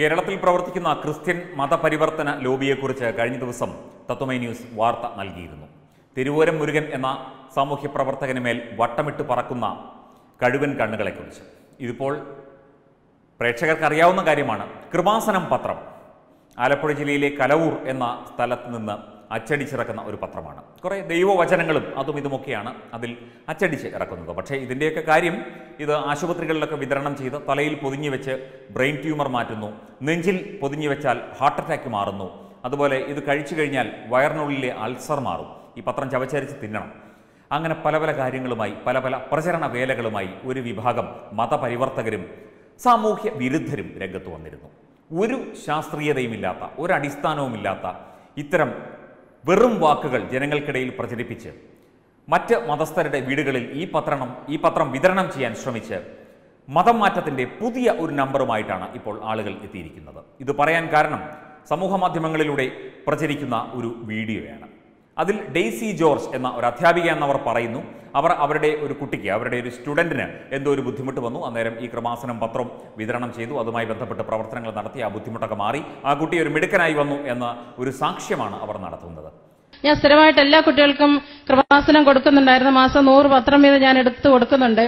കേരളത്തിൽ പ്രവർത്തിക്കുന്ന ക്രിസ്ത്യൻ മതപരിവർത്തന ലോബിയെക്കുറിച്ച് കഴിഞ്ഞ ദിവസം തത്വമൈ ന്യൂസ് വാർത്ത നൽകിയിരുന്നു തിരുവോരം മുരുകൻ എന്ന സാമൂഹ്യ പ്രവർത്തകന് മേൽ വട്ടമിട്ട് പറക്കുന്ന കഴുകൻ കണ്ണുകളെക്കുറിച്ച് ഇതിപ്പോൾ പ്രേക്ഷകർക്ക് അറിയാവുന്ന കാര്യമാണ് കൃപാസനം പത്രം ആലപ്പുഴ ജില്ലയിലെ കലവൂർ എന്ന സ്ഥലത്ത് നിന്ന് അച്ചടിച്ചിറക്കുന്ന ഒരു പത്രമാണ് കുറേ ദൈവവചനങ്ങളും അതും ഇതുമൊക്കെയാണ് അതിൽ അച്ചടിച്ച് ഇറക്കുന്നത് പക്ഷേ ഇതിൻ്റെയൊക്കെ കാര്യം ഇത് ആശുപത്രികളിലൊക്കെ വിതരണം ചെയ്ത് തലയിൽ പൊതിഞ്ഞു വെച്ച് ബ്രെയിൻ ട്യൂമർ മാറ്റുന്നു നെഞ്ചിൽ പൊതിഞ്ഞു വെച്ചാൽ ഹാർട്ട് അറ്റാക്ക് മാറുന്നു അതുപോലെ ഇത് കഴിച്ചു കഴിഞ്ഞാൽ വയറിനുള്ളിലെ അൾസർ മാറും ഈ പത്രം ചവച്ചരിച്ച് തിന്നണം അങ്ങനെ പല പല കാര്യങ്ങളുമായി പല പല പ്രചരണ വേലകളുമായി ഒരു വിഭാഗം മതപരിവർത്തകരും സാമൂഹ്യ വിരുദ്ധരും രംഗത്ത് വന്നിരുന്നു ഒരു ശാസ്ത്രീയതയുമില്ലാത്ത ഒരു അടിസ്ഥാനവുമില്ലാത്ത ഇത്തരം വെറും വാക്കുകൾ ജനങ്ങൾക്കിടയിൽ പ്രചരിപ്പിച്ച് മറ്റ് മതസ്ഥരുടെ വീടുകളിൽ ഈ പത്രണം ഈ പത്രം വിതരണം ചെയ്യാൻ ശ്രമിച്ച് മതം മാറ്റത്തിന്റെ പുതിയ ഒരു നമ്പറുമായിട്ടാണ് ഇപ്പോൾ ആളുകൾ എത്തിയിരിക്കുന്നത് ഇത് പറയാൻ കാരണം സമൂഹ മാധ്യമങ്ങളിലൂടെ പ്രചരിക്കുന്ന ഒരു വീഡിയോയാണ് അതിൽ ഡെയ്സി ജോർജ് എന്ന ഒരു അധ്യാപിക എന്നവർ പറയുന്നു അവർ അവരുടെ ഒരു കുട്ടിക്ക് അവരുടെ ഒരു സ്റ്റുഡൻറ്റിന് എന്തോ ഒരു ബുദ്ധിമുട്ട് വന്നു അന്നേരം ഈ കൃപാസനം പത്രം വിതരണം ചെയ്തു അതുമായി ബന്ധപ്പെട്ട് പ്രവർത്തനങ്ങൾ നടത്തി ആ ബുദ്ധിമുട്ടൊക്കെ മാറി ആ കുട്ടി ഒരു മിടുക്കനായി വന്നു എന്ന ഒരു സാക്ഷ്യമാണ് അവർ നടത്തുന്നത് ഞാൻ സ്ഥിരമായിട്ട് എല്ലാ കുട്ടികൾക്കും കൃപാസനം കൊടുക്കുന്നുണ്ടായിരുന്നു മാസം നൂറ് പത്രം വീതം ഞാൻ എടുത്തു കൊടുക്കുന്നുണ്ട്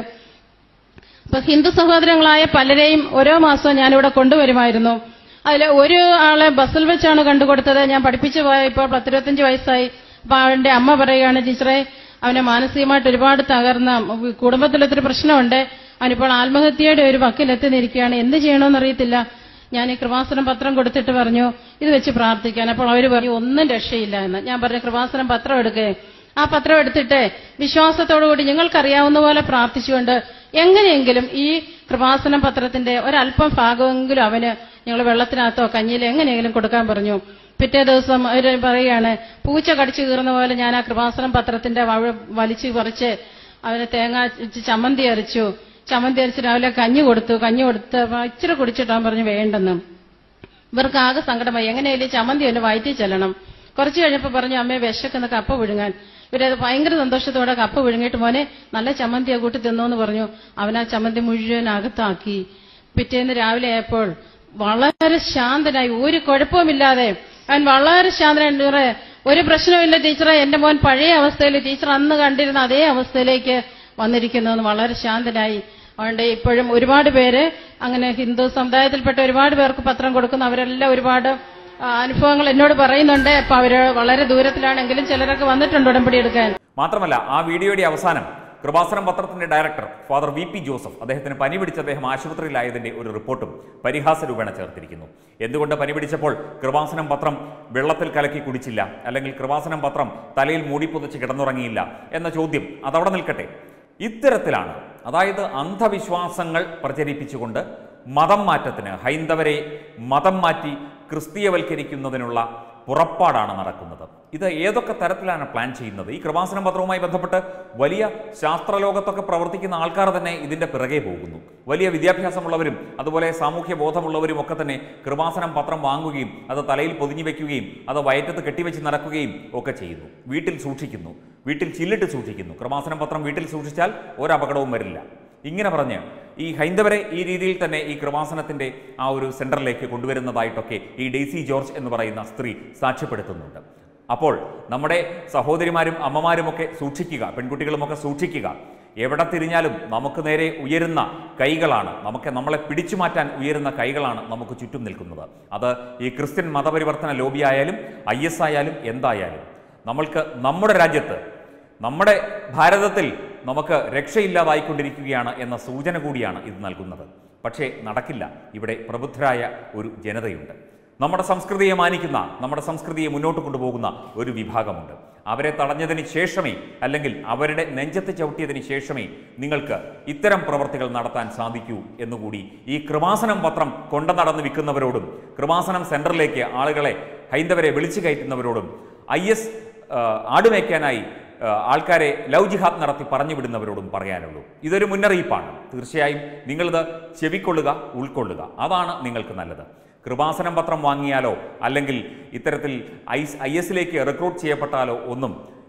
അപ്പൊ ഹിന്ദു സഹോദരങ്ങളായ പലരെയും ഓരോ മാസവും ഞാനിവിടെ കൊണ്ടുവരുമായിരുന്നു അതിൽ ഒരു ആളെ ബസ്സിൽ വെച്ചാണ് കണ്ടുകൊടുത്തത് ഞാൻ പഠിപ്പിച്ചു പോയ ഇപ്പോൾ പത്തിരുപത്തഞ്ച് വയസ്സായി അപ്പൊ അവന്റെ അമ്മ പറയുകയാണ് ടീച്ചറെ അവനെ മാനസികമായിട്ട് ഒരുപാട് തകർന്ന കുടുംബത്തിൽ ഒത്തിരി പ്രശ്നമുണ്ട് അവനിപ്പോൾ ആത്മഹത്യയുടെ ഒരു വക്കിലെത്തി നിൽക്കുകയാണ് എന്ത് ചെയ്യണമെന്ന് അറിയത്തില്ല ഞാൻ ഈ കൃപാസനം പത്രം കൊടുത്തിട്ട് പറഞ്ഞു ഇത് വെച്ച് പ്രാർത്ഥിക്കാൻ അപ്പോൾ അവർ പറഞ്ഞു ഒന്നും രക്ഷയില്ല എന്ന് ഞാൻ പറഞ്ഞു കൃപാസനം പത്രം എടുക്കേ ആ പത്രം എടുത്തിട്ട് വിശ്വാസത്തോടുകൂടി നിങ്ങൾക്കറിയാവുന്ന പോലെ പ്രാർത്ഥിച്ചുകൊണ്ട് എങ്ങനെയെങ്കിലും ഈ കൃപാസനം പത്രത്തിന്റെ ഒരല്പം ഭാഗമെങ്കിലും അവന് ഞങ്ങൾ വെള്ളത്തിനകത്തോ കഞ്ഞിയിലോ എങ്ങനെയെങ്കിലും കൊടുക്കാൻ പറഞ്ഞു പിറ്റേ ദിവസം അവർ പറയുകയാണ് പൂച്ച കടിച്ചു കീറുന്ന പോലെ ഞാൻ ആ കൃപാസനം പത്രത്തിന്റെ വഴ വലിച്ചു പറിച്ച് അവന് തേങ്ങ ഇച്ചി ചമ്മന്തി അരച്ചു ചമ്മന്തി അരച്ച് രാവിലെ കഞ്ഞി കൊടുത്തു കഞ്ഞി കൊടുത്ത് ഇച്ചിരി കുടിച്ചിട്ടാൻ പറഞ്ഞു വേണ്ടെന്ന് ഇവർക്ക് ആകെ സങ്കടമായി എങ്ങനെയായാലും ചമ്മന്തി ഒന്ന് വയറ്റി ചെല്ലണം കുറച്ച് കഴിഞ്ഞപ്പോൾ പറഞ്ഞു അമ്മയെ വിശക്കുന്ന കപ്പ വിഴുങ്ങാൻ ഇവരത് ഭയങ്കര സന്തോഷത്തോടെ കപ്പ വിഴുങ്ങിയിട്ട് മോനെ നല്ല ചമ്മന്തിയാ കൂട്ടി തിന്നോന്ന് പറഞ്ഞു അവൻ ആ ചമ്മന്തി മുഴുവൻ അകത്താക്കി പിറ്റേന്ന് രാവിലെ ആയപ്പോൾ വളരെ ശാന്തനായി ഒരു കുഴപ്പവുമില്ലാതെ അവൻ വളരെ ശാന്തനായി ടീച്ചറെ ഒരു പ്രശ്നവുമില്ല ടീച്ചറെ എന്റെ മോൻ പഴയ അവസ്ഥയിൽ ടീച്ചർ അന്ന് കണ്ടിരുന്ന അതേ അവസ്ഥയിലേക്ക് വന്നിരിക്കുന്നു എന്ന് വളരെ ശാന്തനായി അതുകൊണ്ട് ഇപ്പോഴും ഒരുപാട് പേര് അങ്ങനെ ഹിന്ദു സമുദായത്തിൽപ്പെട്ട ഒരുപാട് പേർക്ക് പത്രം കൊടുക്കുന്നു അവരെല്ലാം ഒരുപാട് ആ, അനുഭവങ്ങൾ എന്നോട് പറയുന്നുണ്ട് അപ്പൊ അവര് വളരെ ദൂരത്തിലാണെങ്കിലും ചിലരൊക്കെ വന്നിട്ടുണ്ട് ഉടമ്പടി എടുക്കാൻ മാത്രമല്ല ആ വീഡിയോയുടെ അവസാനം കൃപാസനം പത്രത്തിന്റെ director father V P Joseph അദ്ദേഹത്തിന് പനി പിടിച്ച് അദ്ദേഹം ആശുപത്രിയിലായതിന്റെ ഒരു റിപ്പോർട്ടും പരിഹാസ രൂപേണ ചേർത്തിരിക്കുന്നു എന്തുകൊണ്ട് പനി പിടിച്ചപ്പോൾ കൃപാസനം പത്രം വെള്ളത്തിൽ കലക്കി കുടിച്ചില്ല അല്ലെങ്കിൽ കൃപാസനം പത്രം തലയിൽ മൂടിപ്പൊതിച്ച് കിടന്നുറങ്ങിയില്ല എന്ന ചോദ്യം അതവിടെ നിൽക്കട്ടെ ഇത്തരത്തിലാണ് അതായത് അന്ധവിശ്വാസങ്ങൾ പ്രചരിപ്പിച്ചുകൊണ്ട് മതം മാറ്റത്തിന് ഹൈന്ദവരെ മതം മാറ്റി ക്രിസ്തീയവൽക്കരിക്കുന്നതിനുള്ള പുറപ്പാടാണ് നടക്കുന്നത് ഇത് ഏതൊക്കെ തരത്തിലാണ് പ്ലാൻ ചെയ്യുന്നത് ഈ കൃപാസനം പത്രവുമായി ബന്ധപ്പെട്ട് വലിയ ശാസ്ത്രലോകത്തൊക്കെ പ്രവർത്തിക്കുന്ന ആൾക്കാർ തന്നെ ഇതിന്റെ പിറകെ പോകുന്നു വലിയ വിദ്യാഭ്യാസമുള്ളവരും അതുപോലെ സാമൂഹ്യ ബോധമുള്ളവരും ഒക്കെ തന്നെ കൃപാസനം പത്രം വാങ്ങുകയും അത് തലയിൽ പൊതിഞ്ഞു വെക്കുകയും അത് വയറ്റത്ത് കെട്ടിവെച്ച് നടക്കുകയും ഒക്കെ ചെയ്യുന്നു വീട്ടിൽ സൂക്ഷിക്കുന്നു വീട്ടിൽ ചില്ലിട്ട് സൂക്ഷിക്കുന്നു കൃപാസനം പത്രം വീട്ടിൽ സൂക്ഷിച്ചാൽ ഒരപകടവും വരില്ല ഇങ്ങനെ പറഞ്ഞ് ഈ ഹൈന്ദവരെ ഈ രീതിയിൽ തന്നെ ഈ കൃപാസനത്തിന്റെ ആ ഒരു സെന്ററിലേക്ക് കൊണ്ടുവരുന്നതായിട്ടൊക്കെ ഈ ഡെയ്സി ജോർജ് എന്ന് പറയുന്ന സ്ത്രീ സാക്ഷ്യപ്പെടുത്തുന്നുണ്ട് അപ്പോൾ നമ്മുടെ സഹോദരിമാരും അമ്മമാരുമൊക്കെ സൂക്ഷിക്കുക പെൺകുട്ടികളുമൊക്കെ സൂക്ഷിക്കുക എവിടെ തിരിഞ്ഞാലും നമുക്ക് നേരെ ഉയരുന്ന കൈകളാണ് നമുക്ക് നമ്മളെ പിടിച്ചു മാറ്റാൻ ഉയരുന്ന കൈകളാണ് നമുക്ക് ചുറ്റും നിൽക്കുന്നത് അത് ഈ ക്രിസ്ത്യൻ മതപരിവർത്തന ലോബി ആയാലും ഐ എസ് ആയാലും എന്തായാലും നമ്മൾക്ക് നമ്മുടെ രാജ്യത്ത് നമ്മുടെ ഭാരതത്തിൽ നമുക്ക് രക്ഷയില്ലാതായിക്കൊണ്ടിരിക്കുകയാണ് എന്ന സൂചന കൂടിയാണ് ഇത് നൽകുന്നത് പക്ഷേ നടക്കില്ല ഇവിടെ പ്രബുദ്ധരായ ഒരു ജനതയുണ്ട് നമ്മുടെ സംസ്കൃതിയെ മാനിക്കുന്ന നമ്മുടെ സംസ്കൃതിയെ മുന്നോട്ട് കൊണ്ടുപോകുന്ന ഒരു വിഭാഗമുണ്ട് അവരെ തടഞ്ഞതിന് ശേഷമേ അല്ലെങ്കിൽ അവരുടെ നെഞ്ചത്ത് ചവിട്ടിയതിന് ശേഷമേ നിങ്ങൾക്ക് ഇത്തരം പ്രവർത്തികൾ നടത്താൻ സാധിക്കൂ എന്നുകൂടി ഈ കൃപാസനം പത്രം കൊണ്ടു നടന്ന് വിൽക്കുന്നവരോടും കൃപാസനം സെന്ററിലേക്ക് ആളുകളെ ഹൈന്ദവരെ വിളിച്ചു കയറ്റുന്നവരോടും ഐ എസ് ആടുമേക്കാനായി ആ, ആൾക്കാരെ ലവ് ജിഹാദ് നടത്തി പറഞ്ഞു വിടുന്നവരോടും പറയാനുള്ളൂ ഇതൊരു മുന്നറിയിപ്പാണ് തീർച്ചയായും നിങ്ങളിത് ചെവിക്കൊള്ളുക ഉൾക്കൊള്ളുക അതാണ് നിങ്ങൾക്ക് നല്ലത് കൃപാസനം പത്രം വാങ്ങിയാലോ അല്ലെങ്കിൽ ഇത്തരത്തിൽ ഐ ഐ എസിലേക്ക് റിക്രൂട്ട് ചെയ്യപ്പെട്ടാലോ ഒന്നും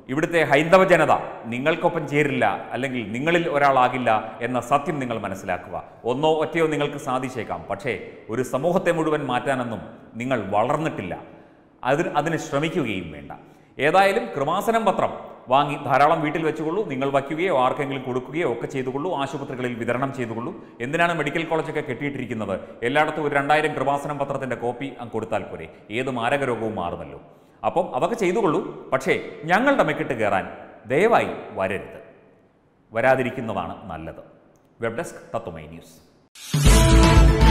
ഇവിടുത്തെ ഹൈന്ദവ ജനത നിങ്ങൾക്കൊപ്പം ചേരില്ല അല്ലെങ്കിൽ നിങ്ങളിൽ ഒരാളാകില്ല എന്ന സത്യം നിങ്ങൾ മനസ്സിലാക്കുക ഒന്നോ ഒറ്റയോ നിങ്ങൾക്ക് സാധിച്ചേക്കാം പക്ഷേ ഒരു സമൂഹത്തെ മുഴുവൻ മാറ്റാനൊന്നും നിങ്ങൾ വളർന്നിട്ടില്ല അതിന് അതിന് ശ്രമിക്കുകയും വേണ്ട ഏതായാലും കൃപാസനം പത്രം വാങ്ങി ധാരാളം വീട്ടിൽ വെച്ചുകൊള്ളൂ നിങ്ങൾ വയ്ക്കുകയോ ആർക്കെങ്കിലും കൊടുക്കുകയോ ഒക്കെ ചെയ്തുകൊള്ളൂ ആശുപത്രികളിൽ വിതരണം ചെയ്തുകൊള്ളൂ എന്തിനാണ് മെഡിക്കൽ കോളേജൊക്കെ കെട്ടിയിട്ടിരിക്കുന്നത് എല്ലായിടത്തും ഒരു രണ്ടായിരം കൃപാസനം പത്രത്തിൻ്റെ കോപ്പി അങ്ങ് കൊടുത്താൽ പോരെ ഏത് മാരക രോഗവും മാറുമല്ലോ അപ്പം അതൊക്കെ ചെയ്തുകൊള്ളൂ പക്ഷേ ഞങ്ങളുടെ മെക്കിട്ട് കയറാൻ ദയവായി വരരുത് വരാതിരിക്കുന്നതാണ് നല്ലത് വെബ് ഡെസ്ക് തത്വമൈ ന്യൂസ്